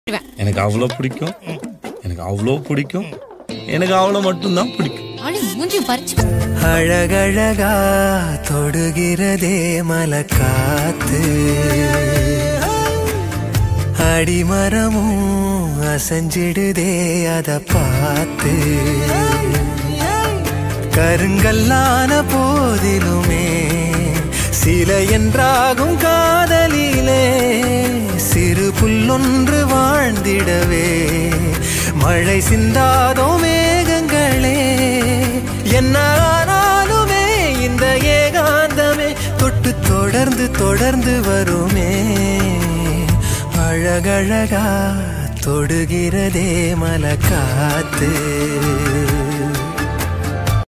எனக்கு அவ்வளோ பிடிக்கும் எனக்கு அவ்வளோ பிடிக்கும் எனக்கு அவ்வளோ மட்டும்தான் பிடிக்கும் ஆளு மூஞ்சி பறிச்சு அழகழகா தொடுகிறதே மலக்காத்து அடிமரமும் அசைஞ்சிடுதே அத பார்த்து கருங்கல்லான போதிலுமே சில என்றாகும் காதலிலே சிறு புல்லொன்று வாழ்ந்திடவே மழை சிந்தாதோ மேகங்களே என்ன ஆனாலுமே இந்த ஏகாந்தமே தொட்டு தொடர்ந்து தொடர்ந்து வருமே அழகழகா தொடுகிறதே மலக்காத்து